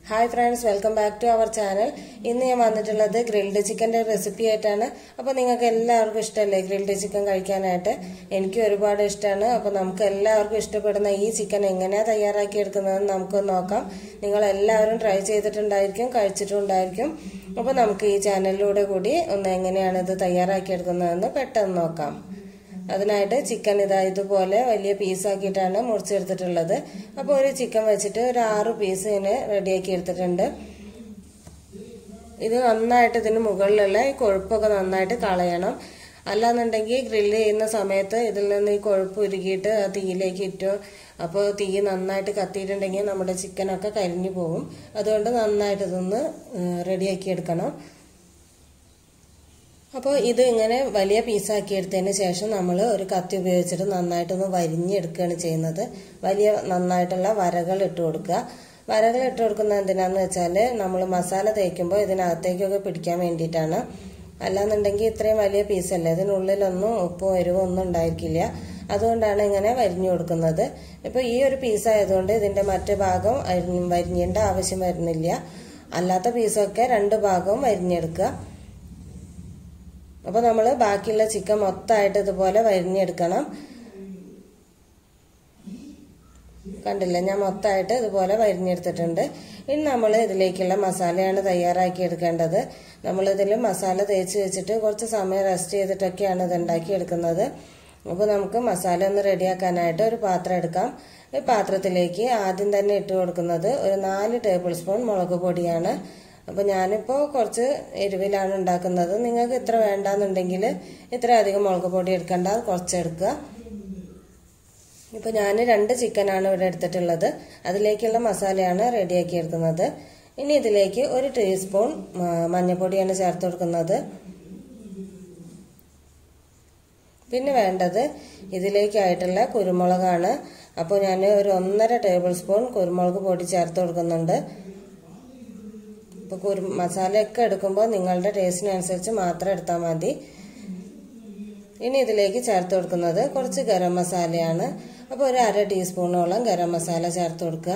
hi friends welcome back to our channel ഇന്ന് ഞാൻ വന്നിട്ടുള്ളത് ഗ്രിൽഡ് ചിക്കൻ്റെ റെസിപ്പി ആയിട്ടാണ് അപ്പോൾ നിങ്ങൾക്ക് എല്ലാവർക്കും ഇഷ്ടമല്ലേ ഗ്രിൽഡ് ചിക്കൻ കഴിക്കാനായിട്ട് എനിക്ക് ഒരുപാട് ഇഷ്ടമാണ് അപ്പോൾ നമുക്ക് എല്ലാവർക്കും ഇഷ്ടപ്പെടുന്ന ഈ ചിക്കൻ എങ്ങനെയാണ് തയ്യാറാക്കി എടുക്കുന്നതെന്ന് നമുക്ക് നോക്കാം നിങ്ങൾ എല്ലാവരും ട്രൈ ചെയ്തിട്ടുണ്ടായിരിക്കും കഴിച്ചിട്ടുണ്ടായിരിക്കും അപ്പോൾ നമുക്ക് ഈ ചാനലിലൂടെ കൂടി ഒന്ന് എങ്ങനെയാണ് ഇത് തയ്യാറാക്കി എടുക്കുന്നതെന്ന് പെട്ടെന്ന് നോക്കാം അതിനായിട്ട് ചിക്കൻ ഇതാ ഇതുപോലെ വലിയ പീസാക്കിയിട്ടാണ് മുറിച്ചെടുത്തിട്ടുള്ളത് അപ്പോൾ ഒരു ചിക്കൻ വെച്ചിട്ട് ഒരു ആറ് പീസ് ഇങ്ങനെ റെഡിയാക്കി എടുത്തിട്ടുണ്ട് ഇത് നന്നായിട്ട് ഇതിന് മുകളിലുള്ള ഈ കൊഴുപ്പൊക്കെ നന്നായിട്ട് കളയണം അല്ലാന്നുണ്ടെങ്കിൽ ഗ്രില്ല് ചെയ്യുന്ന സമയത്ത് ഇതിൽ നിന്ന് ഈ കൊഴുപ്പ് ഉരുകിയിട്ട് ആ തീയിലേക്ക് ഇറ്റും അപ്പോൾ തീ നന്നായിട്ട് കത്തിയിട്ടുണ്ടെങ്കിൽ നമ്മുടെ ചിക്കനൊക്കെ കരിഞ്ഞു പോകും അതുകൊണ്ട് നന്നായിട്ട് ഇതൊന്ന് റെഡിയാക്കി എടുക്കണം അപ്പോൾ ഇത് ഇങ്ങനെ വലിയ പീസാക്കി എടുത്തതിന് ശേഷം നമ്മൾ ഒരു കത്തി ഉപയോഗിച്ചിട്ട് നന്നായിട്ടൊന്ന് വരിഞ്ഞെടുക്കുകയാണ് ചെയ്യുന്നത് വലിയ നന്നായിട്ടുള്ള വരകൾ ഇട്ട് കൊടുക്കുക വരകൾ ഇട്ട് കൊടുക്കുന്നത് എന്തിനാന്ന് വെച്ചാൽ നമ്മൾ മസാല തേക്കുമ്പോൾ ഇതിനകത്തേക്കൊക്കെ പിടിക്കാൻ വേണ്ടിയിട്ടാണ് അല്ലാന്നുണ്ടെങ്കിൽ ഇത്രയും വലിയ പീസല്ലേ ഇതിനുള്ളിലൊന്നും ഉപ്പും എരിവും ഒന്നും ഉണ്ടായിരിക്കില്ല അതുകൊണ്ടാണ് ഇങ്ങനെ വരിഞ്ഞു കൊടുക്കുന്നത് ഇപ്പോൾ ഈ ഒരു പീസായതുകൊണ്ട് ഇതിൻ്റെ മറ്റു ഭാഗം വരിഞ്ഞേണ്ട ആവശ്യം വരുന്നില്ല അല്ലാത്ത പീസൊക്കെ രണ്ട് ഭാഗവും വരിഞ്ഞെടുക്കുക അപ്പോൾ നമ്മൾ ബാക്കിയുള്ള ചിക്കൻ മൊത്തമായിട്ട് ഇതുപോലെ വരിഞ്ഞെടുക്കണം കണ്ടില്ല ഞാൻ മൊത്തമായിട്ട് ഇതുപോലെ വരിഞ്ഞെടുത്തിട്ടുണ്ട് ഇനി നമ്മൾ ഇതിലേക്കുള്ള മസാലയാണ് തയ്യാറാക്കി എടുക്കേണ്ടത് നമ്മളിതിൽ മസാല തേച്ച് വെച്ചിട്ട് കുറച്ച് സമയം റെസ്റ്റ് ചെയ്തിട്ടൊക്കെയാണ് ഇത് ഉണ്ടാക്കിയെടുക്കുന്നത് അപ്പോൾ നമുക്ക് മസാല ഒന്ന് റെഡിയാക്കാനായിട്ട് ഒരു പാത്രം എടുക്കാം ഈ പാത്രത്തിലേക്ക് ആദ്യം തന്നെ ഇട്ട് കൊടുക്കുന്നത് ഒരു നാല് ടേബിൾ സ്പൂൺ മുളക് പൊടിയാണ് അപ്പോൾ ഞാനിപ്പോൾ കുറച്ച് എരിവിലാണ് ഉണ്ടാക്കുന്നത് നിങ്ങൾക്ക് ഇത്ര വേണ്ടാന്നുണ്ടെങ്കിൽ ഇത്ര അധികം മുളക് പൊടി എടുക്കേണ്ട കുറച്ചെടുക്കുക ഇപ്പോൾ ഞാൻ രണ്ട് ചിക്കനാണ് ഇവിടെ എടുത്തിട്ടുള്ളത് അതിലേക്കുള്ള മസാലയാണ് റെഡിയാക്കി എടുക്കുന്നത് ഇനി ഇതിലേക്ക് ഒരു ടീസ്പൂൺ മഞ്ഞൾപ്പൊടിയാണ് ചേർത്ത് കൊടുക്കുന്നത് പിന്നെ വേണ്ടത് ഇതിലേക്കായിട്ടുള്ള കുരുമുളകാണ് അപ്പോൾ ഞാൻ ഒരു ഒന്നര ടേബിൾ സ്പൂൺ കുരുമുളക് പൊടി ചേർത്ത് കൊടുക്കുന്നുണ്ട് ഇപ്പോൾ കുരു മസാലയൊക്കെ എടുക്കുമ്പോൾ നിങ്ങളുടെ ടേസ്റ്റിനനുസരിച്ച് മാത്രം എടുത്താൽ മതി ഇനി ഇതിലേക്ക് ചേർത്ത് കൊടുക്കുന്നത് കുറച്ച് ഗരം മസാലയാണ് അപ്പോൾ ഒരു അര ടീസ്പൂണോളം ഗരം മസാല ചേർത്ത് കൊടുക്കുക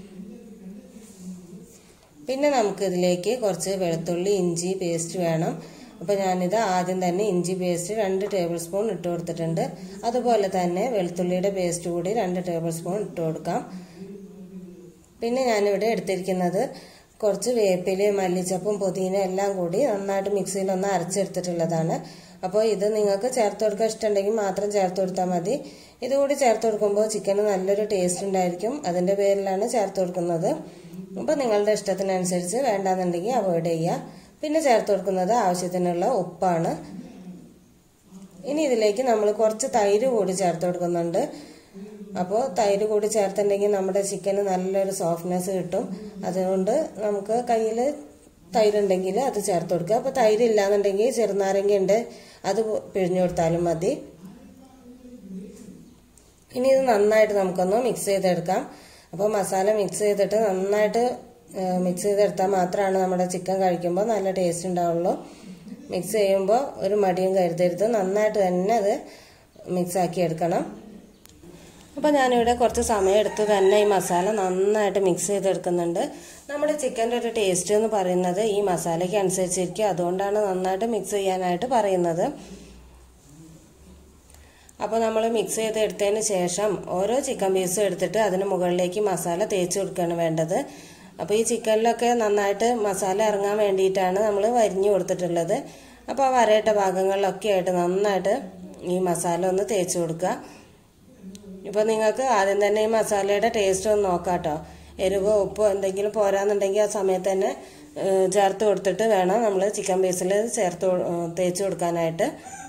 പിന്നെ നമുക്ക് ഇതിലേക്ക് കുറച്ച് വെളുത്തുള്ളി ഇഞ്ചി പേസ്റ്റ് വേണം അപ്പോൾ ഞാനിത് ആദ്യം തന്നെ ഇഞ്ചി പേസ്റ്റ് രണ്ട് ടേബിൾ സ്പൂൺ ഇട്ട് കൊടുത്തിട്ടുണ്ട് അതുപോലെ തന്നെ വെളുത്തുള്ളിയുടെ പേസ്റ്റ് കൂടി രണ്ട് ടേബിൾ സ്പൂൺ ഇട്ട് കൊടുക്കാം പിന്നെ ഞാനിവിടെ എടുത്തിരിക്കുന്നത് കുറച്ച് വേപ്പില മല്ലിച്ചപ്പും പുതിന എല്ലാം കൂടി നന്നായിട്ട് മിക്സിയിൽ ഒന്ന് അരച്ചെടുത്തിട്ടുള്ളതാണ് അപ്പോൾ ഇത് നിങ്ങൾക്ക് ചേർത്ത് കൊടുക്കാൻ ഇഷ്ടമുണ്ടെങ്കിൽ മാത്രം ചേർത്ത് കൊടുത്താൽ മതി ഇതുകൂടി ചേർത്ത് കൊടുക്കുമ്പോൾ ചിക്കന് നല്ലൊരു ടേസ്റ്റ് ഉണ്ടായിരിക്കും അതിൻ്റെ പേരിലാണ് ചേർത്ത് കൊടുക്കുന്നത് അപ്പോൾ നിങ്ങളുടെ ഇഷ്ടത്തിനനുസരിച്ച് വേണ്ടാന്നുണ്ടെങ്കിൽ അവോയ്ഡ് ചെയ്യുക പിന്നെ ചേർത്ത് കൊടുക്കുന്നത് ആവശ്യത്തിനുള്ള ഉപ്പാണ് ഇനി ഇതിലേക്ക് നമ്മൾ കുറച്ച് തൈര് കൂടി ചേർത്ത് കൊടുക്കുന്നുണ്ട് അപ്പോൾ തൈര് കൂടി ചേർത്തിട്ടുണ്ടെങ്കിൽ നമ്മുടെ ചിക്കന് നല്ലൊരു സോഫ്റ്റ്നെസ് കിട്ടും അതുകൊണ്ട് നമുക്ക് കയ്യിൽ തൈരുണ്ടെങ്കിൽ അത് ചേർത്ത് കൊടുക്കുക അപ്പോൾ തൈര് ഇല്ലാന്നുണ്ടെങ്കിൽ ചെറുനാരങ്ങ ഉണ്ട് അത് പിഴിഞ്ഞു കൊടുത്താലും മതി ഇനി ഇത് നന്നായിട്ട് നമുക്കൊന്ന് മിക്സ് ചെയ്തെടുക്കാം അപ്പോൾ മസാല മിക്സ് ചെയ്തിട്ട് നന്നായിട്ട് മിക്സ് ചെയ്തെടുത്താൽ മാത്രമാണ് നമ്മുടെ ചിക്കൻ കഴിക്കുമ്പോൾ നല്ല ടേസ്റ്റ് ഉണ്ടാവുള്ളൂ മിക്സ് ചെയ്യുമ്പോൾ ഒരു മടിയും കരുതരുത് നന്നായിട്ട് തന്നെ അത് മിക്സ് ആക്കി എടുക്കണം അപ്പോൾ ഞാനിവിടെ കുറച്ച് സമയം എടുത്ത് തന്നെ ഈ മസാല നന്നായിട്ട് മിക്സ് ചെയ്തെടുക്കുന്നുണ്ട് നമ്മുടെ ചിക്കൻ്റെ ഒരു ടേസ്റ്റ് എന്ന് പറയുന്നത് ഈ മസാലയ്ക്ക് അനുസരിച്ചിരിക്കും അതുകൊണ്ടാണ് നന്നായിട്ട് മിക്സ് ചെയ്യാനായിട്ട് പറയുന്നത് അപ്പോൾ നമ്മൾ മിക്സ് ചെയ്തെടുത്തതിന് ശേഷം ഓരോ ചിക്കൻ പീസും എടുത്തിട്ട് അതിന് മുകളിലേക്ക് മസാല തേച്ച് കൊടുക്കുകയാണ് വേണ്ടത് അപ്പോൾ ഈ ചിക്കനിലൊക്കെ നന്നായിട്ട് മസാല ഇറങ്ങാൻ വേണ്ടിയിട്ടാണ് നമ്മൾ വരിഞ്ഞു കൊടുത്തിട്ടുള്ളത് അപ്പോൾ ആ വരയിട്ട ഭാഗങ്ങളിലൊക്കെ ആയിട്ട് നന്നായിട്ട് ഈ മസാല ഒന്ന് തേച്ച് കൊടുക്കുക ഇപ്പോൾ നിങ്ങൾക്ക് ആദ്യം തന്നെ ഈ മസാലയുടെ ടേസ്റ്റ് ഒന്ന് നോക്കാം കേട്ടോ എരിവോ ഉപ്പോ എന്തെങ്കിലും പോരാന്നുണ്ടെങ്കിൽ ആ സമയത്ത് തന്നെ ചേർത്ത് കൊടുത്തിട്ട് വേണം നമ്മൾ ചിക്കൻ പീസിൽ ചേർത്ത് തേച്ച് കൊടുക്കാനായിട്ട്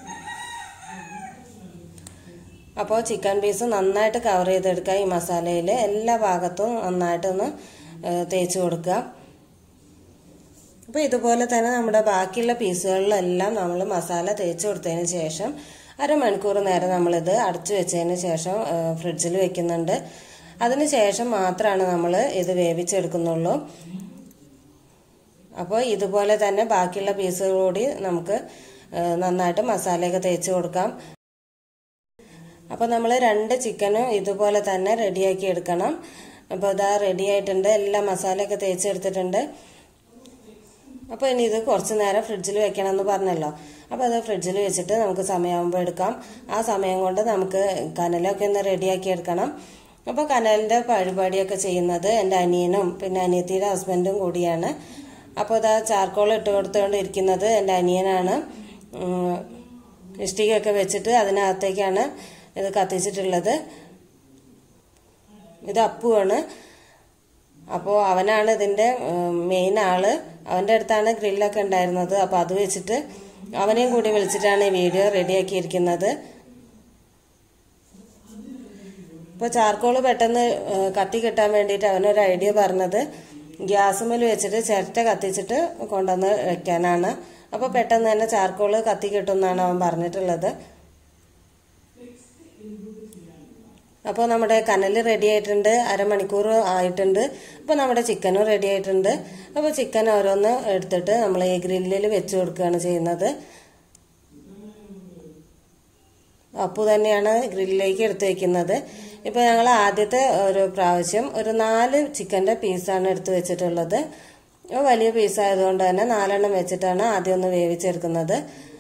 അപ്പോൾ ചിക്കൻ പീസ് നന്നായിട്ട് കവർ ചെയ്തെടുക്കുക ഈ മസാലയിൽ എല്ലാ ഭാഗത്തും നന്നായിട്ടൊന്ന് തേച്ച് കൊടുക്കുക അപ്പോൾ ഇതുപോലെ തന്നെ നമ്മുടെ ബാക്കിയുള്ള പീസുകളിലെല്ലാം നമ്മൾ മസാല തേച്ച് കൊടുത്തതിന് ശേഷം അരമണിക്കൂർ നേരം നമ്മളിത് അടച്ചു വെച്ചതിന് ശേഷം ഫ്രിഡ്ജിൽ വെക്കുന്നുണ്ട് അതിന് ശേഷം മാത്രമാണ് നമ്മൾ ഇത് വേവിച്ചെടുക്കുന്നുള്ളൂ അപ്പോൾ ഇതുപോലെ തന്നെ ബാക്കിയുള്ള പീസുകൾ കൂടി നമുക്ക് നന്നായിട്ട് മസാലയൊക്കെ തേച്ച് കൊടുക്കാം അപ്പോൾ നമ്മൾ രണ്ട് ചിക്കനും ഇതുപോലെ തന്നെ റെഡിയാക്കി എടുക്കണം അപ്പോൾ ഇതാ റെഡി ആയിട്ടുണ്ട് എല്ലാ മസാലയൊക്കെ തേച്ചെടുത്തിട്ടുണ്ട് അപ്പോൾ ഇനി ഇത് കുറച്ച് നേരം ഫ്രിഡ്ജിൽ വെക്കണം എന്ന് പറഞ്ഞല്ലോ അപ്പോൾ അത് ഫ്രിഡ്ജിൽ വെച്ചിട്ട് നമുക്ക് സമയമാകുമ്പോൾ എടുക്കാം ആ സമയം കൊണ്ട് നമുക്ക് കനലൊക്കെ ഒന്ന് റെഡിയാക്കി എടുക്കണം അപ്പോൾ കനലിൻ്റെ പരിപാടിയൊക്കെ ചെയ്യുന്നത് എൻ്റെ അനിയനും പിന്നെ അനിയത്തിയുടെ ഹസ്ബൻഡും കൂടിയാണ് അപ്പോൾ ഇതാ ചാർക്കോൾ ഇട്ട് കൊടുത്തുകൊണ്ടിരിക്കുന്നത് എൻ്റെ അനിയനാണ് ഉം, ഇഷ്ടികയൊക്കെ വെച്ചിട്ട് അതിനകത്തേക്കാണ് ഇത് കത്തിച്ചിട്ടുള്ളത് ഇത് അപ്പുവാണ് അപ്പോൾ അവനാണ് ഇതിൻ്റെ മെയിൻ ആള് അവൻ്റെ അടുത്താണ് ഗ്രില്ലൊക്കെ ഉണ്ടായിരുന്നത് അപ്പോൾ അത് വെച്ചിട്ട് അവനെയും കൂടി വിളിച്ചിട്ടാണ് ഈ വീഡിയോ റെഡിയാക്കിയിരിക്കുന്നത് ഇപ്പോൾ ചാർക്കോൾ പെട്ടെന്ന് ഏഹ്, കത്തി കിട്ടാൻ വേണ്ടിയിട്ട് അവനൊരു ഐഡിയ പറഞ്ഞത് ഗ്യാസുമ്മൽ വെച്ചിട്ട് ചിരട്ട കത്തിച്ചിട്ട് കൊണ്ടുവന്ന് വെക്കാനാണ് അപ്പോൾ പെട്ടെന്ന് തന്നെ ചാർക്കോൾ കത്തി കിട്ടും എന്നാണ് അവൻ പറഞ്ഞിട്ടുള്ളത് അപ്പോൾ നമ്മുടെ കനൽ റെഡി ആയിട്ടുണ്ട് അരമണിക്കൂർ ആയിട്ടുണ്ട് അപ്പോൾ നമ്മുടെ ചിക്കനും റെഡി ആയിട്ടുണ്ട് അപ്പോൾ ചിക്കൻ ഓരോന്ന് എടുത്തിട്ട് നമ്മൾ ഈ ഗ്രില്ലിൽ വെച്ച് കൊടുക്കുകയാണ് ചെയ്യുന്നത് അപ്പു തന്നെയാണ് ഗ്രില്ലിലേക്ക് എടുത്ത് വെക്കുന്നത് ഇപ്പോൾ ഞങ്ങൾ ആദ്യത്തെ ഒരു പ്രാവശ്യം ഒരു നാല് ചിക്കൻ്റെ പീസാണ് എടുത്ത് വെച്ചിട്ടുള്ളത് അപ്പോൾ വലിയ പീസ് ആയതുകൊണ്ട് തന്നെ നാലെണ്ണം വെച്ചിട്ടാണ് ആദ്യം ഒന്ന് വേവിച്ചെടുക്കുന്നത്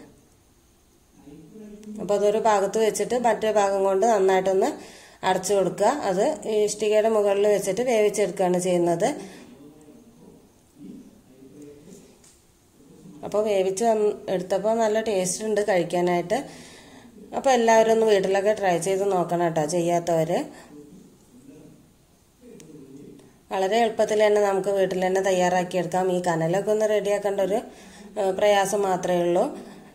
അപ്പോൾ അതൊരു ഭാഗത്ത് വെച്ചിട്ട് മറ്റേ ഭാഗം കൊണ്ട് നന്നായിട്ടൊന്ന് അടച്ചു കൊടുക്കുക അത് ഈ ഇഷ്ടികയുടെ മുകളിൽ വെച്ചിട്ട് വേവിച്ചെടുക്കുകയാണ് ചെയ്യുന്നത് അപ്പോൾ വേവിച്ച് വന്ന് എടുത്തപ്പോൾ നല്ല ടേസ്റ്റ് ഉണ്ട് കഴിക്കാനായിട്ട് അപ്പോൾ എല്ലാവരും ഒന്ന് വീട്ടിലൊക്കെ ട്രൈ ചെയ്ത് നോക്കണം കേട്ടോ ചെയ്യാത്തവർ വളരെ എളുപ്പത്തിൽ തന്നെ നമുക്ക് വീട്ടിൽ തന്നെ തയ്യാറാക്കിയെടുക്കാം ഈ കനലൊക്കെ ഒന്ന് റെഡിയാക്കേണ്ട ഒരു ഏഹ്, പ്രയാസം മാത്രമേ ഉള്ളൂ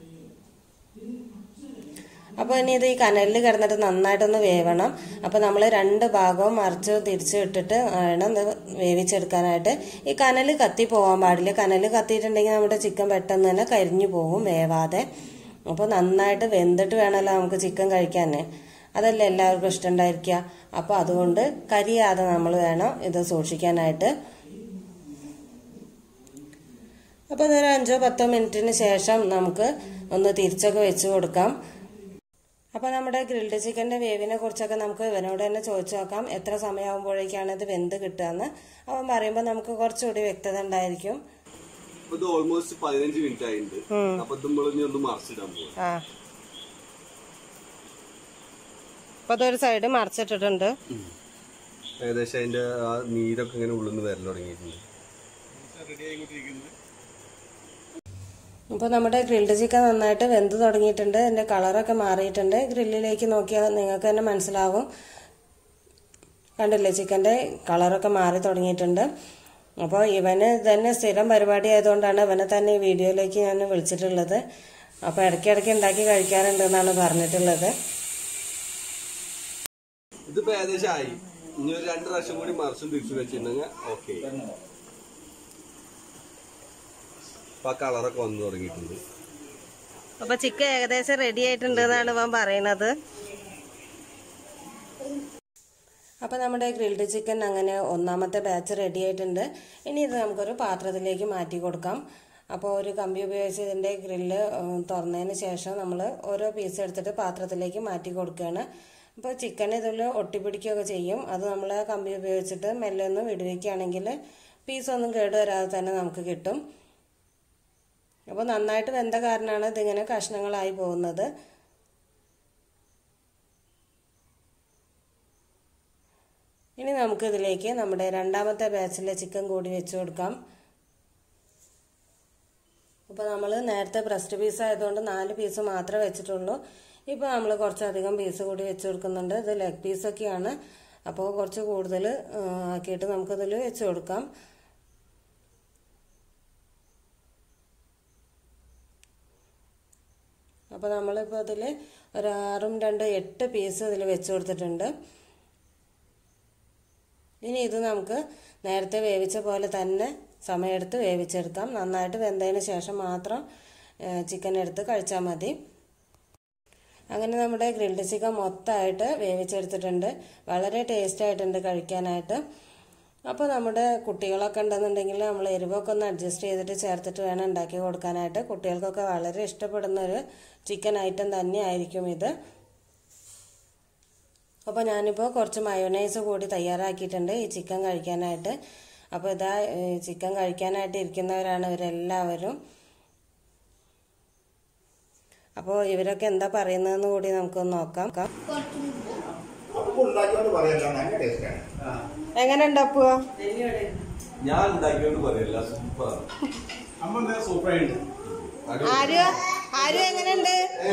അപ്പോൾ ഇനി ഇത് ഈ കനലിൽ കിടന്നിട്ട് നന്നായിട്ടൊന്ന് വേവണം അപ്പോൾ നമ്മൾ രണ്ട് ഭാഗവും മറിച്ച് തിരിച്ച് ഇട്ടിട്ട് വേണം ഇത് വേവിച്ചെടുക്കാനായിട്ട് ഈ കനൽ കത്തി പോകാൻ പാടില്ല കനൽ കത്തിയിട്ടുണ്ടെങ്കിൽ നമ്മുടെ ചിക്കൻ പെട്ടെന്ന് തന്നെ കരിഞ്ഞു പോകും വേവാതെ അപ്പോൾ നന്നായിട്ട് വെന്തിട്ട് വേണമല്ലോ നമുക്ക് ചിക്കൻ കഴിക്കാൻ അതല്ലേ എല്ലാവർക്കും ഇഷ്ടമുണ്ടായിരിക്കുക അപ്പോൾ അതുകൊണ്ട് കരിയാതെ നമ്മൾ വേണം ഇത് സൂക്ഷിക്കാനായിട്ട് അപ്പോൾ ഇതൊരു അഞ്ചോ പത്തോ മിനിറ്റിന് ശേഷം നമുക്ക് ഒന്ന് തിരിച്ചൊക്കെ വെച്ച് കൊടുക്കാം അപ്പോൾ നമ്മുടെ ഗ്രിൽഡ് ചിക്കൻ്റെ വേവിനെ കുറിച്ചൊക്കെ നമുക്ക് ഇവനോട് തന്നെ ചോദിച്ചു നോക്കാം എത്ര സമയമാകുമ്പോഴേക്കാണ് ഇത് വെന്ത് കിട്ടുകയെന്ന് അവൻ പറയുമ്പോൾ നമുക്ക് കുറച്ചുകൂടി വ്യക്തത ഉണ്ടായിരിക്കും ഇപ്പൊ ഇത് ഓൾമോസ്റ്റ് പതിനഞ്ച് മിനിറ്റ് ആയിട്ടുണ്ട് അപ്പൊ ഇത് നമ്മളിനി ഒന്ന് മറിച്ചിടാൻ പോകും ആ അപ്പോൾ അതൊരു സൈഡ് മറിച്ചിട്ടിട്ടുണ്ട് ഏകദേശം അതിന്റെ ആ നീരൊക്കെ ഇങ്ങനെ ഉള്ളിൽ നിന്ന് വരൽ തുടങ്ങിയിട്ടുണ്ട് ഇപ്പോൾ നമ്മുടെ ഗ്രിൽഡ് ചിക്കൻ നന്നായിട്ട് വെന്ത് തുടങ്ങിയിട്ടുണ്ട് അതിൻ്റെ കളറൊക്കെ മാറിയിട്ടുണ്ട് ഗ്രില്ലിലേക്ക് നോക്കിയാൽ നിങ്ങൾക്ക് തന്നെ മനസ്സിലാവും കണ്ടില്ലേ ചിക്കൻ്റെ കളറൊക്കെ മാറി തുടങ്ങിയിട്ടുണ്ട് അപ്പോൾ ഇവന് തന്നെ സ്ഥിരം പരിപാടി ആയതുകൊണ്ടാണ് ഇവനെ തന്നെ ഈ വീഡിയോയിലേക്ക് ഞാൻ വിളിച്ചിട്ടുള്ളത് അപ്പോൾ ഇടയ്ക്കിടയ്ക്ക് ഉണ്ടാക്കി കഴിക്കാറുണ്ട് എന്നാണ് പറഞ്ഞിട്ടുള്ളത് ഇതിപ്പോ ഏകദേശം ആയി ഇനി ഒരു രണ്ട് പ്രാവശ്യം കൂടി മറിച്ചും തിരിച്ചു വെച്ചിട്ടുണ്ടെങ്കിൽ ഓക്കെ അപ്പൊ ആ കളറൊക്കെ വന്നു തുടങ്ങിയിട്ടുണ്ട് അപ്പോൾ ചിക്കൻ ഏകദേശം റെഡി ആയിട്ടുണ്ട് എന്നാണ് ഇവൻ പറയുന്നത് അപ്പോൾ നമ്മുടെ ഗ്രിൽഡ് ചിക്കൻ അങ്ങനെ ഒന്നാമത്തെ ബാച്ച് റെഡി ആയിട്ടുണ്ട് ഇനി ഇത് നമുക്കൊരു പാത്രത്തിലേക്ക് മാറ്റി കൊടുക്കാം അപ്പോൾ ഒരു കമ്പി ഉപയോഗിച്ച് ഇതിൻ്റെ ഗ്രില്ല് തുറന്നതിന് ശേഷം നമ്മൾ ഓരോ പീസ് എടുത്തിട്ട് പാത്രത്തിലേക്ക് മാറ്റി കൊടുക്കുകയാണ് അപ്പോൾ ചിക്കൻ ഇതിൽ ഒട്ടിപ്പിടിക്കുകയൊക്കെ ചെയ്യും അത് നമ്മൾ ആ കമ്പി ഉപയോഗിച്ചിട്ട് മെല്ലെ ഒന്ന് വിടുവിക്കുകയാണെങ്കിൽ പീസൊന്നും കേടുവരാതെ തന്നെ നമുക്ക് കിട്ടും അപ്പോൾ നന്നായിട്ട് വെന്ത കാരണമാണ് ഇതിങ്ങനെ കഷ്ണങ്ങളായി പോകുന്നത് ഇനി നമുക്ക് ഇതിലേക്ക് നമ്മുടെ രണ്ടാമത്തെ ബാച്ചിലെ ചിക്കൻ കൂടി വെച്ച് കൊടുക്കാം അപ്പോൾ നമ്മൾ നേരത്തെ ബ്രസ്റ്റ് പീസ് ആയതുകൊണ്ട് നാല് പീസ് മാത്രമേ വെച്ചിട്ടുള്ളൂ ഇപ്പോൾ നമ്മൾ കുറച്ചധികം പീസ് കൂടി വെച്ച് കൊടുക്കുന്നുണ്ട് ഇത് ലെഗ് പീസൊക്കെയാണ് അപ്പോൾ കുറച്ച് കൂടുതൽ ആ, ആക്കിയിട്ട് നമുക്കിതിൽ വെച്ച് കൊടുക്കാം അപ്പോൾ നമ്മളിപ്പോൾ അതിൽ ഒരു ആറും രണ്ട് എട്ട് പീസ് ഇതിൽ വെച്ച് കൊടുത്തിട്ടുണ്ട് ഇനി ഇത് നമുക്ക് നേരത്തെ വേവിച്ച പോലെ തന്നെ സമയമെടുത്ത് വേവിച്ചെടുക്കാം നന്നായിട്ട് വെന്തതിന് ശേഷം മാത്രം ചിക്കൻ എടുത്ത് കഴിച്ചാൽ മതി അങ്ങനെ നമ്മുടെ ഗ്രിൽഡ് ചിക്കൻ മൊത്തമായിട്ട് വേവിച്ചെടുത്തിട്ടുണ്ട് വളരെ ടേസ്റ്റ് ആയിട്ടുണ്ട് കഴിക്കാനായിട്ട് അപ്പോൾ നമ്മുടെ കുട്ടികളൊക്കെ ഉണ്ടെന്നുണ്ടെങ്കിൽ നമ്മൾ എരിവൊക്കെ ഒന്ന് അഡ്ജസ്റ്റ് ചെയ്തിട്ട് ചേർത്തിട്ട് വേണം ഉണ്ടാക്കി കൊടുക്കാനായിട്ട് കുട്ടികൾക്കൊക്കെ വളരെ ഇഷ്ടപ്പെടുന്ന ഒരു ചിക്കൻ ഐറ്റം തന്നെ ആയിരിക്കും ഇത് അപ്പോൾ ഞാനിപ്പോൾ കുറച്ച് മയോനൈസ് കൂടി തയ്യാറാക്കിയിട്ടുണ്ട് ഈ ചിക്കൻ കഴിക്കാനായിട്ട് അപ്പോൾ ഇതാ ഈ ചിക്കൻ കഴിക്കാനായിട്ട് ഇരിക്കുന്നവരാണ് ഇവരെല്ലാവരും അപ്പോൾ ഇവരൊക്കെ എന്താ പറയുന്നതെന്ന് കൂടി നമുക്കൊന്ന് നോക്കാം അപ്പൊ ഉണ്ടാക്കിയോണ്ട് പറയല്ല നല്ല ടേസ്റ്റാണ് എങ്ങനെ ഉണ്ടാക്കുക ഞാൻ ഉണ്ടാക്കിയോണ്ട് പറയല്ല സൂപ്പറാണ് അമ്മ എന്താ സൂപ്പറായിട്ട് ആര്യ ആര്യ എങ്ങനെയുണ്ട്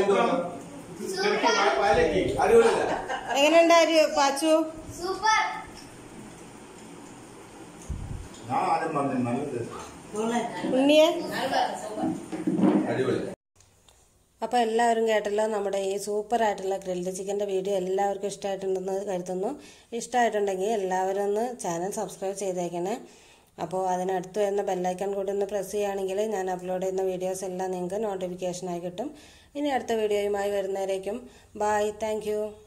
പാലേക്ക് അടിപൊളിയല്ല എങ്ങനെയുണ്ട് ആര്യ പാച്ചു ഞാൻ ആദ്യം പറഞ്ഞു നല്ല ടേസ്റ്റ് ഉണ്ണിയെ അടിപൊളി അപ്പോൾ എല്ലാവരും കേട്ടല്ലോ നമ്മുടെ ഈ സൂപ്പർ ആയിട്ടുള്ള ഗ്രിൽഡ് ചിക്കൻ്റെ വീഡിയോ എല്ലാവർക്കും ഇഷ്ടമായിട്ടുണ്ടെന്ന് കരുതുന്നു ഇഷ്ടമായിട്ടുണ്ടെങ്കിൽ എല്ലാവരും ഒന്ന് ചാനൽ സബ്സ്ക്രൈബ് ചെയ്തേക്കണേ അപ്പോൾ അതിനടുത്ത് വരുന്ന ബെല്ലൈക്കൺ കൂടി ഒന്ന് പ്രസ് ചെയ്യുകയാണെങ്കിൽ ഞാൻ അപ്ലോഡ് ചെയ്യുന്ന വീഡിയോസ് എല്ലാം നിങ്ങൾക്ക് നോട്ടിഫിക്കേഷനായി കിട്ടും ഇനി അടുത്ത വീഡിയോയുമായി വരുന്നവരേക്കും ബായ് താങ്ക്